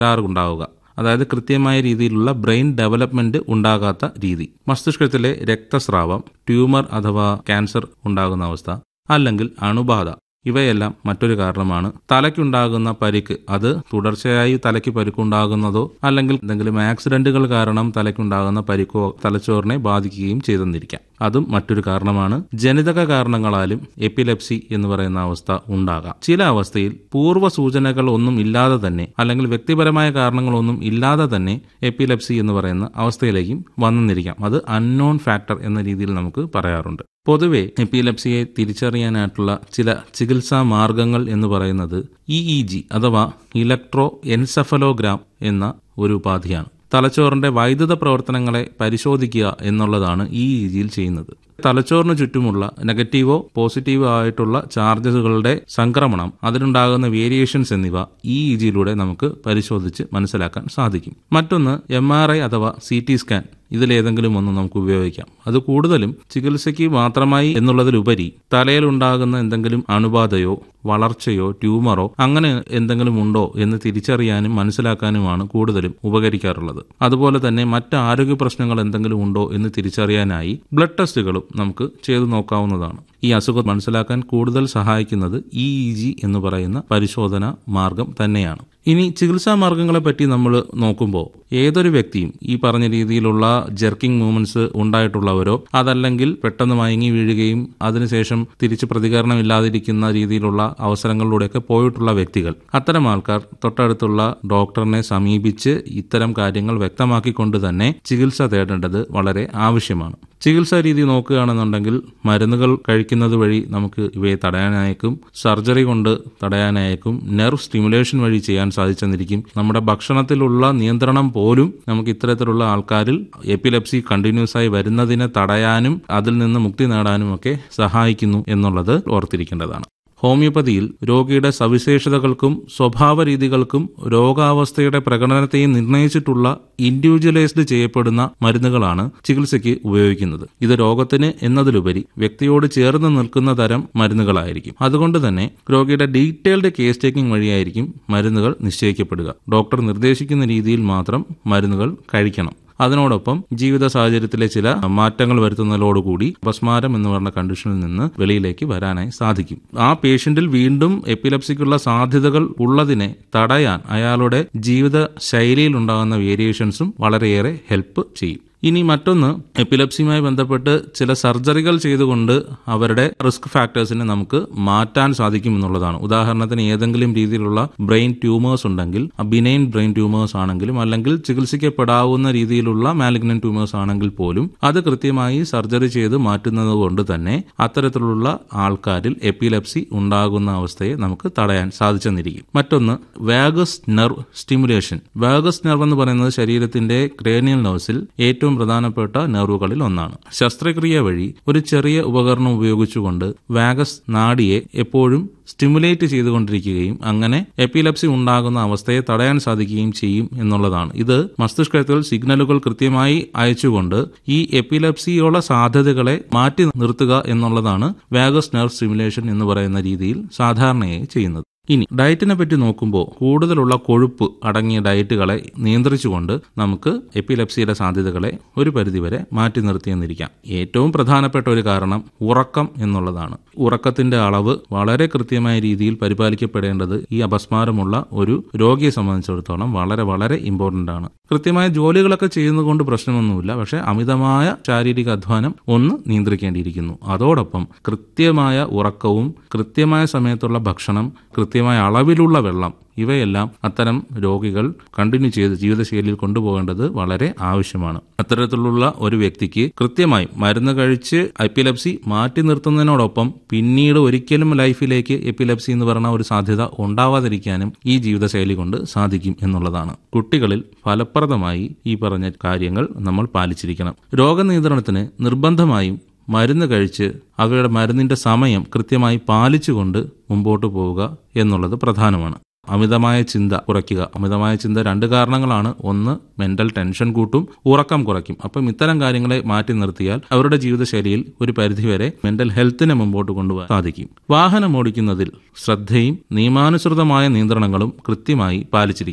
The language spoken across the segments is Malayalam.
തകരാറുണ്ടാവുക അതായത് കൃത്യമായ രീതിയിലുള്ള ബ്രെയിൻ ഡെവലപ്മെന്റ് ഉണ്ടാകാത്ത രീതി മസ്തിഷ്കത്തിലെ രക്തസ്രാവം ട്യൂമർ അഥവാ ക്യാൻസർ ഉണ്ടാകുന്ന അവസ്ഥ അല്ലെങ്കിൽ അണുബാധ ഇവയെല്ലാം മറ്റൊരു കാരണമാണ് തലയ്ക്കുണ്ടാകുന്ന പരിക്ക് അത് തുടർച്ചയായി തലയ്ക്ക് പരിക്കുണ്ടാകുന്നതോ അല്ലെങ്കിൽ എന്തെങ്കിലും ആക്സിഡന്റുകൾ കാരണം തലയ്ക്കുണ്ടാകുന്ന പരിക്കോ തലച്ചോറിനെ ബാധിക്കുകയും ചെയ്തെന്നിരിക്കാം അതും മറ്റൊരു കാരണമാണ് ജനിതക കാരണങ്ങളാലും എപ്പിലെപ്സി എന്ന് പറയുന്ന അവസ്ഥ ഉണ്ടാകാം ചില അവസ്ഥയിൽ പൂർവ്വ സൂചനകൾ ഒന്നും ഇല്ലാതെ തന്നെ അല്ലെങ്കിൽ വ്യക്തിപരമായ കാരണങ്ങളൊന്നും ഇല്ലാതെ തന്നെ എപ്പിലെപ്സി എന്ന് പറയുന്ന അവസ്ഥയിലേക്കും വന്നെന്നിരിക്കാം അത് അൺനോൺ ഫാക്ടർ എന്ന രീതിയിൽ നമുക്ക് പറയാറുണ്ട് പൊതുവെ എപ്പിലെപ്സിയെ തിരിച്ചറിയാനായിട്ടുള്ള ചില ചികിത്സാ മാർഗങ്ങൾ എന്ന് പറയുന്നത് ഇ ഇ ജി അഥവാ ഇലക്ട്രോ എൻസഫലോഗ്രാം എന്ന ഒരു ഉപാധിയാണ് തലച്ചോറിന്റെ വൈദ്യുത പ്രവർത്തനങ്ങളെ പരിശോധിക്കുക എന്നുള്ളതാണ് ഈ രീതിയിൽ ചെയ്യുന്നത് തലച്ചോറിന് ചുറ്റുമുള്ള നെഗറ്റീവോ പോസിറ്റീവോ ആയിട്ടുള്ള ചാർജസുകളുടെ സംക്രമണം അതിനുണ്ടാകുന്ന വേരിയേഷൻസ് എന്നിവ ഈ ഇജിയിലൂടെ നമുക്ക് പരിശോധിച്ച് മനസ്സിലാക്കാൻ സാധിക്കും മറ്റൊന്ന് എം അഥവാ സി ടി സ്കാൻ ഇതിലേതെങ്കിലും ഒന്ന് നമുക്ക് ഉപയോഗിക്കാം അത് കൂടുതലും ചികിത്സയ്ക്ക് മാത്രമായി എന്നുള്ളതിലുപരി തലയിലുണ്ടാകുന്ന എന്തെങ്കിലും അണുബാധയോ വളർച്ചയോ ട്യൂമറോ അങ്ങനെ എന്തെങ്കിലും ഉണ്ടോ എന്ന് തിരിച്ചറിയാനും മനസ്സിലാക്കാനുമാണ് കൂടുതലും ഉപകരിക്കാറുള്ളത് അതുപോലെ തന്നെ മറ്റ് ആരോഗ്യ പ്രശ്നങ്ങൾ എന്തെങ്കിലും ഉണ്ടോ എന്ന് തിരിച്ചറിയാനായി ബ്ലഡ് ടെസ്റ്റുകളും നമുക്ക് ചെയ്തു നോക്കാവുന്നതാണ് ഈ അസുഖം മനസ്സിലാക്കാൻ കൂടുതൽ സഹായിക്കുന്നത് ഇ ഇ ജി എന്ന് പറയുന്ന പരിശോധന മാർഗം തന്നെയാണ് ഇനി ചികിത്സാ മാർഗങ്ങളെ പറ്റി നമ്മൾ നോക്കുമ്പോൾ ഏതൊരു വ്യക്തിയും ഈ പറഞ്ഞ രീതിയിലുള്ള ജെർക്കിംഗ് മൂവ്മെന്റ്സ് ഉണ്ടായിട്ടുള്ളവരോ അതല്ലെങ്കിൽ പെട്ടെന്ന് മയങ്ങി വീഴുകയും അതിനുശേഷം തിരിച്ച് പ്രതികരണമില്ലാതിരിക്കുന്ന രീതിയിലുള്ള അവസരങ്ങളിലൂടെയൊക്കെ പോയിട്ടുള്ള വ്യക്തികൾ അത്തരം ആൾക്കാർ തൊട്ടടുത്തുള്ള ഡോക്ടറിനെ സമീപിച്ച് ഇത്തരം കാര്യങ്ങൾ വ്യക്തമാക്കിക്കൊണ്ട് തന്നെ ചികിത്സ തേടേണ്ടത് വളരെ ആവശ്യമാണ് ചികിത്സാ രീതി നോക്കുകയാണെന്നുണ്ടെങ്കിൽ മരുന്നുകൾ കഴിക്കുന്നത് വഴി നമുക്ക് ഇവയെ തടയാനായേക്കും സർജറി കൊണ്ട് തടയാനായേക്കും നെർവ് സ്റ്റിമുലേഷൻ വഴി ചെയ്യാൻ സാധിച്ചെന്നിരിക്കും നമ്മുടെ ഭക്ഷണത്തിലുള്ള നിയന്ത്രണം പോലും നമുക്ക് ഇത്തരത്തിലുള്ള ആൾക്കാരിൽ എപ്പിലെപ്സി കണ്ടിന്യൂസ് ആയി വരുന്നതിനെ തടയാനും അതിൽ നിന്ന് മുക്തി നേടാനും ഒക്കെ സഹായിക്കുന്നു എന്നുള്ളത് ഓർത്തിരിക്കേണ്ടതാണ് ഹോമിയോപ്പതിയിൽ രോഗിയുടെ സവിശേഷതകൾക്കും സ്വഭാവ രീതികൾക്കും രോഗാവസ്ഥയുടെ പ്രകടനത്തെയും നിർണയിച്ചിട്ടുള്ള ഇൻഡിവിജ്വലൈസ്ഡ് ചെയ്യപ്പെടുന്ന മരുന്നുകളാണ് ചികിത്സയ്ക്ക് ഉപയോഗിക്കുന്നത് ഇത് രോഗത്തിന് എന്നതിലുപരി വ്യക്തിയോട് ചേർന്ന് നിൽക്കുന്ന തരം മരുന്നുകളായിരിക്കും അതുകൊണ്ട് തന്നെ രോഗിയുടെ ഡീറ്റെയിൽഡ് കേസ് ടേക്കിംഗ് വഴിയായിരിക്കും മരുന്നുകൾ നിശ്ചയിക്കപ്പെടുക ഡോക്ടർ നിർദ്ദേശിക്കുന്ന രീതിയിൽ മാത്രം മരുന്നുകൾ കഴിക്കണം അതിനോടൊപ്പം ജീവിത സാഹചര്യത്തിലെ ചില മാറ്റങ്ങൾ വരുത്തുന്നതോടുകൂടി അപസ്മാരം എന്ന് പറഞ്ഞ കണ്ടീഷനിൽ നിന്ന് വെളിയിലേക്ക് വരാനായി സാധിക്കും ആ പേഷ്യന്റിൽ വീണ്ടും എപ്പിലെപ്സിക്കുള്ള സാധ്യതകൾ ഉള്ളതിനെ തടയാൻ അയാളുടെ ജീവിത ശൈലിയിൽ ഉണ്ടാകുന്ന വേരിയേഷൻസും വളരെയേറെ ഹെൽപ്പ് ചെയ്യും ഇനി മറ്റൊന്ന് എപ്പിലെപ്സിയുമായി ബന്ധപ്പെട്ട് ചില സർജറികൾ ചെയ്തുകൊണ്ട് അവരുടെ റിസ്ക് ഫാക്ടേഴ്സിനെ നമുക്ക് മാറ്റാൻ സാധിക്കും എന്നുള്ളതാണ് ഉദാഹരണത്തിന് ഏതെങ്കിലും രീതിയിലുള്ള ബ്രെയിൻ ട്യൂമേഴ്സ് ഉണ്ടെങ്കിൽ ബിനൈൻ ബ്രെയിൻ ട്യൂമേഴ്സ് ആണെങ്കിലും അല്ലെങ്കിൽ ചികിത്സിക്കപ്പെടാവുന്ന രീതിയിലുള്ള മാലിഗ്നൻ ട്യൂമേഴ്സ് ആണെങ്കിൽ പോലും അത് കൃത്യമായി സർജറി ചെയ്ത് മാറ്റുന്നത് കൊണ്ട് തന്നെ അത്തരത്തിലുള്ള ആൾക്കാരിൽ എപ്പിലെപ്സി ഉണ്ടാകുന്ന അവസ്ഥയെ നമുക്ക് തടയാൻ സാധിച്ചെന്നിരിക്കും മറ്റൊന്ന് vagus nerve stimulation vagus nerve എന്ന് പറയുന്നത് ശരീരത്തിന്റെ ക്രേനിയൽ നെർവ്സിൽ ഏറ്റവും പ്രധാനപ്പെട്ട നെർവുകളിൽ ഒന്നാണ് ശസ്ത്രക്രിയ വഴി ഒരു ചെറിയ ഉപകരണം ഉപയോഗിച്ചുകൊണ്ട് വാഗസ് നാഡിയെ എപ്പോഴും സ്റ്റിമുലേറ്റ് ചെയ്തുകൊണ്ടിരിക്കുകയും അങ്ങനെ എപ്പിലെപ്സി ഉണ്ടാകുന്ന അവസ്ഥയെ തടയാൻ സാധിക്കുകയും ചെയ്യും എന്നുള്ളതാണ് ഇത് മസ്തിഷ്കത്തിൽ സിഗ്നലുകൾ കൃത്യമായി അയച്ചുകൊണ്ട് ഈ എപ്പിലെപ്സിയുള്ള സാധ്യതകളെ മാറ്റി നിർത്തുക എന്നുള്ളതാണ് വാഗസ് നെർവ് സ്റ്റിമുലേഷൻ എന്ന് പറയുന്ന രീതിയിൽ സാധാരണയായി ചെയ്യുന്നത് ഇനി ഡയറ്റിനെ പറ്റി നോക്കുമ്പോൾ കൂടുതലുള്ള കൊഴുപ്പ് അടങ്ങിയ ഡയറ്റുകളെ നിയന്ത്രിച്ചുകൊണ്ട് നമുക്ക് എപ്പിലെപ്സിയുടെ സാധ്യതകളെ ഒരു പരിധിവരെ മാറ്റി നിർത്തിയെന്നിരിക്കാം ഏറ്റവും പ്രധാനപ്പെട്ട ഒരു കാരണം ഉറക്കം എന്നുള്ളതാണ് ഉറക്കത്തിന്റെ അളവ് വളരെ കൃത്യമായ രീതിയിൽ പരിപാലിക്കപ്പെടേണ്ടത് ഈ അപസ്മാരമുള്ള ഒരു രോഗിയെ സംബന്ധിച്ചിടത്തോളം വളരെ വളരെ ഇമ്പോർട്ടന്റ് ആണ് കൃത്യമായ ജോലികളൊക്കെ ചെയ്യുന്നതുകൊണ്ട് പ്രശ്നമൊന്നുമില്ല പക്ഷെ അമിതമായ ശാരീരിക അധ്വാനം ഒന്ന് നിയന്ത്രിക്കേണ്ടിയിരിക്കുന്നു അതോടൊപ്പം കൃത്യമായ ഉറക്കവും കൃത്യമായ സമയത്തുള്ള ഭക്ഷണം കൃത്യമായ അളവിലുള്ള വെള്ളം ഇവയെല്ലാം അത്തരം രോഗികൾ കണ്ടിന്യൂ ചെയ്ത് ജീവിതശൈലിയിൽ കൊണ്ടുപോകേണ്ടത് വളരെ ആവശ്യമാണ് അത്തരത്തിലുള്ള ഒരു വ്യക്തിക്ക് കൃത്യമായി മരുന്ന് കഴിച്ച് എപ്പിലെപ്സി മാറ്റി നിർത്തുന്നതിനോടൊപ്പം പിന്നീട് ഒരിക്കലും ലൈഫിലേക്ക് എപ്പിലെപ്സി എന്ന് പറയുന്ന ഒരു സാധ്യത ഉണ്ടാവാതിരിക്കാനും ഈ ജീവിതശൈലി കൊണ്ട് സാധിക്കും എന്നുള്ളതാണ് കുട്ടികളിൽ ഫലപ്രദമായി ഈ പറഞ്ഞ കാര്യങ്ങൾ നമ്മൾ പാലിച്ചിരിക്കണം രോഗനിയന്ത്രണത്തിന് നിർബന്ധമായും മരുന്ന് കഴിച്ച് അവയുടെ മരുന്നിന്റെ സമയം കൃത്യമായി പാലിച്ചുകൊണ്ട് മുമ്പോട്ട് പോവുക എന്നുള്ളത് പ്രധാനമാണ് അമിതമായ ചിന്ത കുറയ്ക്കുക അമിതമായ ചിന്ത രണ്ട് കാരണങ്ങളാണ് ഒന്ന് മെന്റൽ ടെൻഷൻ കൂട്ടും ഉറക്കം കുറയ്ക്കും അപ്പം ഇത്തരം കാര്യങ്ങളെ മാറ്റി നിർത്തിയാൽ അവരുടെ ജീവിതശൈലിയിൽ ഒരു പരിധിവരെ മെന്റൽ ഹെൽത്തിനെ മുമ്പോട്ട് കൊണ്ടുപോകാൻ സാധിക്കും വാഹനം ഓടിക്കുന്നതിൽ ശ്രദ്ധയും നിയമാനുസൃതമായ നിയന്ത്രണങ്ങളും കൃത്യമായി പാലിച്ചിരിക്കണം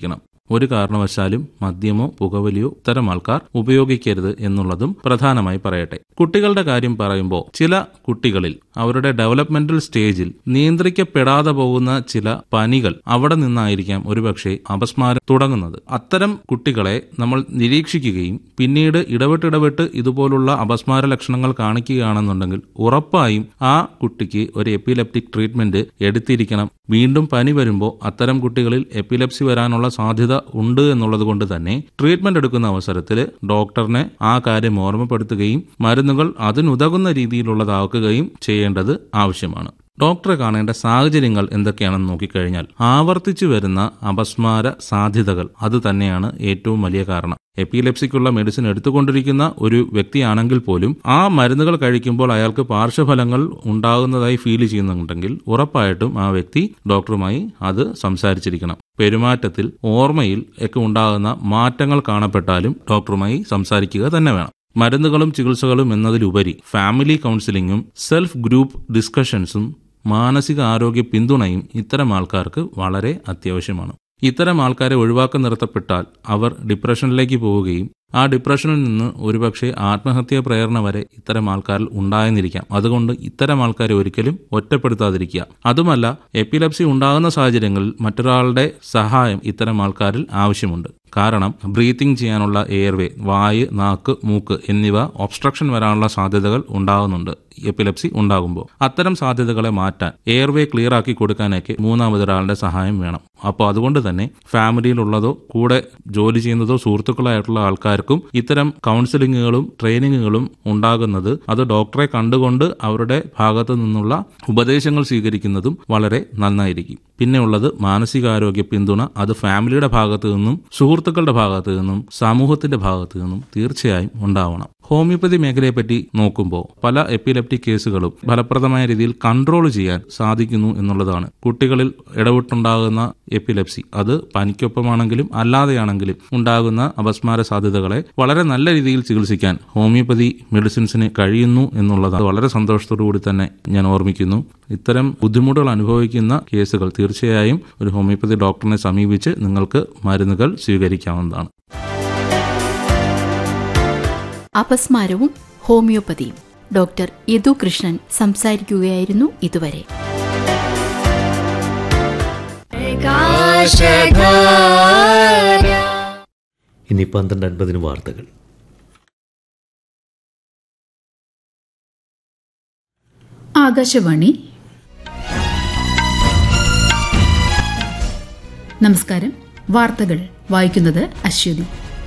ഒരു കാരണവശാലും മദ്യമോ പുകവലിയോ ഇത്തരം ആൾക്കാർ ഉപയോഗിക്കരുത് എന്നുള്ളതും പ്രധാനമായി പറയട്ടെ കുട്ടികളുടെ കാര്യം പറയുമ്പോൾ ചില കുട്ടികളിൽ അവരുടെ ഡെവലപ്മെന്റൽ സ്റ്റേജിൽ നിയന്ത്രിക്കപ്പെടാതെ പോകുന്ന ചില പനികൾ അവിടെ നിന്നായിരിക്കാം ഒരുപക്ഷെ അപസ്മാരം തുടങ്ങുന്നത് അത്തരം കുട്ടികളെ നമ്മൾ നിരീക്ഷിക്കുകയും പിന്നീട് ഇടവിട്ടിടവിട്ട് ഇതുപോലുള്ള അപസ്മാര ലക്ഷണങ്ങൾ കാണിക്കുകയാണെന്നുണ്ടെങ്കിൽ ഉറപ്പായും ആ കുട്ടിക്ക് ഒരു എപ്പിലെപ്റ്റിക് ട്രീറ്റ്മെന്റ് എടുത്തിരിക്കണം വീണ്ടും പനി വരുമ്പോൾ അത്തരം കുട്ടികളിൽ എപ്പിലെപ്സി വരാനുള്ള സാധ്യത ഉണ്ട് എന്നുള്ളത് കൊണ്ട് തന്നെ ട്രീറ്റ്മെന്റ് എടുക്കുന്ന അവസരത്തിൽ ഡോക്ടറിനെ ആ കാര്യം ഓർമ്മപ്പെടുത്തുകയും മരുന്നുകൾ അതിനുതകുന്ന രീതിയിലുള്ളതാക്കുകയും ചെയ്യേണ്ടത് ആവശ്യമാണ് ഡോക്ടറെ കാണേണ്ട സാഹചര്യങ്ങൾ എന്തൊക്കെയാണെന്ന് നോക്കിക്കഴിഞ്ഞാൽ ആവർത്തിച്ചു വരുന്ന അപസ്മാര സാധ്യതകൾ അത് തന്നെയാണ് ഏറ്റവും വലിയ കാരണം എപ്പിലെപ്സിക്കുള്ള മെഡിസിൻ എടുത്തുകൊണ്ടിരിക്കുന്ന ഒരു വ്യക്തിയാണെങ്കിൽ പോലും ആ മരുന്നുകൾ കഴിക്കുമ്പോൾ അയാൾക്ക് പാർശ്വഫലങ്ങൾ ഉണ്ടാകുന്നതായി ഫീൽ ചെയ്യുന്നുണ്ടെങ്കിൽ ഉറപ്പായിട്ടും ആ വ്യക്തി ഡോക്ടറുമായി അത് സംസാരിച്ചിരിക്കണം പെരുമാറ്റത്തിൽ ഓർമ്മയിൽ ഒക്കെ ഉണ്ടാകുന്ന മാറ്റങ്ങൾ കാണപ്പെട്ടാലും ഡോക്ടറുമായി സംസാരിക്കുക തന്നെ വേണം മരുന്നുകളും ചികിത്സകളും എന്നതിലുപരി ഫാമിലി കൗൺസിലിംഗും സെൽഫ് ഗ്രൂപ്പ് ഡിസ്കഷൻസും മാനസിക ആരോഗ്യ പിന്തുണയും ഇത്തരം ആൾക്കാർക്ക് വളരെ അത്യാവശ്യമാണ് ഇത്തരം ആൾക്കാരെ ഒഴിവാക്കി നിർത്തപ്പെട്ടാൽ അവർ ഡിപ്രഷനിലേക്ക് പോവുകയും ആ ഡിപ്രഷനിൽ നിന്ന് ഒരുപക്ഷെ ആത്മഹത്യാ പ്രേരണ വരെ ഇത്തരം ആൾക്കാരിൽ ഉണ്ടായെന്നിരിക്കാം അതുകൊണ്ട് ഇത്തരം ആൾക്കാരെ ഒരിക്കലും ഒറ്റപ്പെടുത്താതിരിക്കുക അതുമല്ല എപ്പിലപ്സി ഉണ്ടാകുന്ന സാഹചര്യങ്ങളിൽ മറ്റൊരാളുടെ സഹായം ഇത്തരം ആൾക്കാരിൽ ആവശ്യമുണ്ട് കാരണം ബ്രീത്തിങ് ചെയ്യാനുള്ള എയർവേ വായ് നാക്ക് മൂക്ക് എന്നിവ ഒബ്സ്ട്രക്ഷൻ വരാനുള്ള സാധ്യതകൾ ഉണ്ടാകുന്നുണ്ട് എപ്പിലപ്സി ഉണ്ടാകുമ്പോൾ അത്തരം സാധ്യതകളെ മാറ്റാൻ എയർവേ ക്ലിയർ ആക്കി കൊടുക്കാനൊക്കെ മൂന്നാമതൊരാളുടെ സഹായം വേണം അപ്പോൾ അതുകൊണ്ട് തന്നെ ഫാമിലിയിലുള്ളതോ കൂടെ ജോലി ചെയ്യുന്നതോ സുഹൃത്തുക്കളായിട്ടുള്ള ആൾക്കാർക്കും ഇത്തരം കൗൺസിലിങ്ങുകളും ട്രെയിനിങ്ങുകളും ഉണ്ടാകുന്നത് അത് ഡോക്ടറെ കണ്ടുകൊണ്ട് അവരുടെ ഭാഗത്തു നിന്നുള്ള ഉപദേശങ്ങൾ സ്വീകരിക്കുന്നതും വളരെ നന്നായിരിക്കും പിന്നെ ഉള്ളത് മാനസികാരോഗ്യ പിന്തുണ അത് ഫാമിലിയുടെ ഭാഗത്തു നിന്നും സുഹൃത്തുക്കളുടെ ഭാഗത്തു നിന്നും സമൂഹത്തിന്റെ ഭാഗത്തു നിന്നും തീർച്ചയായും ഉണ്ടാവണം ഹോമിയോപ്പതി മേഖലയെപ്പറ്റി നോക്കുമ്പോൾ പല എപ്പിലെപ്റ്റിക് കേസുകളും ഫലപ്രദമായ രീതിയിൽ കൺട്രോൾ ചെയ്യാൻ സാധിക്കുന്നു എന്നുള്ളതാണ് കുട്ടികളിൽ ഇടവിട്ടുണ്ടാകുന്ന എപ്പിലെപ്സി അത് പനിക്കൊപ്പമാണെങ്കിലും അല്ലാതെയാണെങ്കിലും ഉണ്ടാകുന്ന അപസ്മാര സാധ്യതകളെ വളരെ നല്ല രീതിയിൽ ചികിത്സിക്കാൻ ഹോമിയോപ്പതി മെഡിസിൻസിന് കഴിയുന്നു എന്നുള്ളത് വളരെ സന്തോഷത്തോടു കൂടി തന്നെ ഞാൻ ഓർമ്മിക്കുന്നു ഇത്തരം ബുദ്ധിമുട്ടുകൾ അനുഭവിക്കുന്ന കേസുകൾ തീർച്ചയായും ഒരു ഹോമിയോപ്പതി ഡോക്ടറിനെ സമീപിച്ച് നിങ്ങൾക്ക് മരുന്നുകൾ സ്വീകരിക്കാവുന്നതാണ് അപസ്മാരവും ഹോമിയോപ്പതിയും ഡോക്ടർ യദു കൃഷ്ണൻ സംസാരിക്കുകയായിരുന്നു ഇതുവരെ ഇനി പന്ത്രണ്ട് അൻപതിന് വാർത്തകൾ ആകാശവാണി നമസ്കാരം വാർത്തകൾ വായിക്കുന്നത് അശ്വതി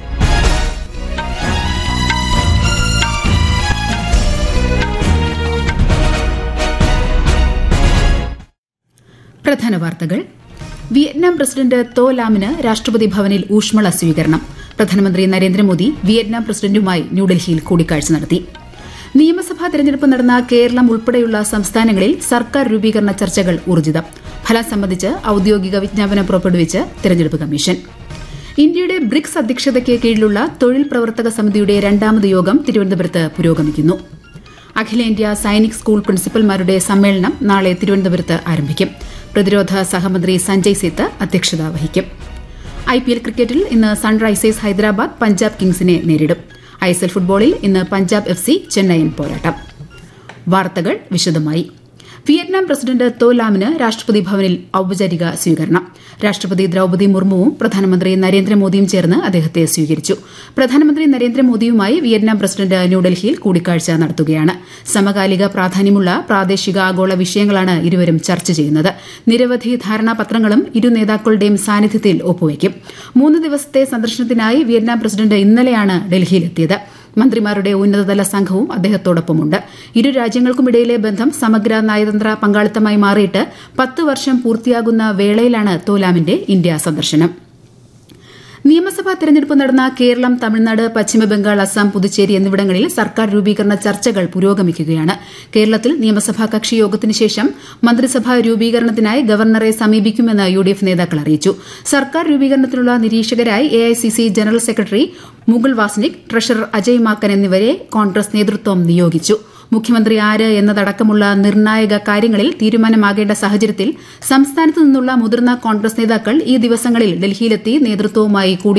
പ്രധാന വാർത്തകൾ വിയറ്റ്നാം പ്രസിഡന്റ് തോ ലാമിന് രാഷ്ട്രപതി ഭവനിൽ ഊഷ്മള സ്വീകരണം പ്രധാനമന്ത്രി നരേന്ദ്രമോദി വിയറ്റ്നാം പ്രസിഡന്റുമായി ന്യൂഡൽഹിയിൽ കൂടിക്കാഴ്ച നടത്തി നിയമസഭാ തെരഞ്ഞെടുപ്പ് നടന്ന കേരളം ഉൾപ്പെടെയുള്ള സംസ്ഥാനങ്ങളിൽ സർക്കാർ രൂപീകരണ ചർച്ചകൾ ഊർജിതം ഫലം സംബന്ധിച്ച് ഔദ്യോഗിക വിജ്ഞാപനം പുറപ്പെടുവിച്ച് തെരഞ്ഞെടുപ്പ് കമ്മീഷൻ ഇന്ത്യയുടെ ബ്രിക്സ് അധ്യക്ഷതയ്ക്ക് കീഴിലുള്ള തൊഴിൽ പ്രവർത്തക സമിതിയുടെ രണ്ടാമത് യോഗം തിരുവനന്തപുരത്ത് പുരോഗമിക്കുന്നു അഖിലേന്ത്യാ സൈനിക് സ്കൂൾ പ്രിൻസിപ്പൽമാരുടെ സമ്മേളനം നാളെ തിരുവനന്തപുരത്ത് ആരംഭിക്കും പ്രതിരോധ സഹമന്ത്രി സഞ്ജയ് സേത്ത് അധ്യക്ഷത വഹിക്കും ഐപിഎൽ ക്രിക്കറ്റിൽ ഇന്ന് സൺറൈസേഴ്സ് ഹൈദരാബാദ് പഞ്ചാബ് കിങ്സിനെ നേരിടും ഐഎസ്എൽ ഫുട്ബോളിൽ ഇന്ന് പഞ്ചാബ് എഫ് സി ചെന്നൈയിൻ പോരാട്ടം വാർത്തകൾ വിശദമായി വിയറ്റ്നാം പ്രസിഡന്റ് തോ ലാമിന് രാഷ്ട്രപതി ഭവനിൽ ഔപചാരിക സ്വീകരണം രാഷ്ട്രപതി ദ്രൌപതി മുർമുവും പ്രധാനമന്ത്രി നരേന്ദ്രമോദിയും ചേർന്ന് അദ്ദേഹത്തെ സ്വീകരിച്ചു പ്രധാനമന്ത്രി നരേന്ദ്രമോദിയുമായി വിയറ്റ്നാം പ്രസിഡന്റ് ന്യൂഡൽഹിയിൽ കൂടിക്കാഴ്ച നടത്തുകയാണ് സമകാലിക പ്രാധാന്യമുള്ള പ്രാദേശിക ആഗോള വിഷയങ്ങളാണ് ഇരുവരും ചർച്ച ചെയ്യുന്നത് നിരവധി ധാരണാപത്രങ്ങളും ഇരു നേതാക്കളുടെയും സാന്നിധ്യത്തിൽ ഒപ്പുവയ്ക്കും മൂന്ന് ദിവസത്തെ സന്ദർശനത്തിനായി വിയറ്റ്നാം പ്രസിഡന്റ് ഇന്നലെയാണ് ഡൽഹിയിലെത്തിയത് മന്ത്രിമാരുടെ ഉന്നതതല സംഘവും അദ്ദേഹത്തോടൊപ്പമുണ്ട് ഇരു രാജ്യങ്ങൾക്കുമിടയിലെ ബന്ധം സമഗ്ര നയതന്ത്ര പങ്കാളിത്തമായി മാറിയിട്ട് പത്ത് വർഷം പൂർത്തിയാകുന്ന വേളയിലാണ് തോലാമിന്റെ ഇന്ത്യ സന്ദർശനം നിയമസഭാ തെരഞ്ഞെടുപ്പ് നടന്ന കേരളം തമിഴ്നാട് പശ്ചിമബംഗാൾ അസം പുതുച്ചേരി എന്നിവിടങ്ങളിൽ സർക്കാർ രൂപീകരണ ചർച്ചകൾ പുരോഗമിക്കുകയാണ് കേരളത്തിൽ നിയമസഭാ കക്ഷി യോഗത്തിന് ശേഷം മന്ത്രിസഭാ രൂപീകരണത്തിനായി ഗവർണറെ സമീപിക്കുമെന്ന് യു ഡി എഫ് നേതാക്കൾ അറിയിച്ചു സർക്കാർ രൂപീകരണത്തിനുള്ള നിരീക്ഷകരായി A I C C general secretary Mukul Wasnik treasurer Ajay Maken എന്നിവരെ കോൺഗ്രസ് നേതൃത്വം നിയോഗിച്ചു മുഖ്യമന്ത്രി ആര് എന്നതടക്കമുള്ള നിർണായക കാര്യങ്ങളിൽ തീരുമാനമാകേണ്ട സാഹചര്യത്തിൽ സംസ്ഥാനത്ത് നിന്നുള്ള മുതിർന്ന കോൺഗ്രസ് നേതാക്കൾ ഈ ദിവസങ്ങളിൽ ഡൽഹിയിലെത്തി നേതൃത്വവുമായി കൂടി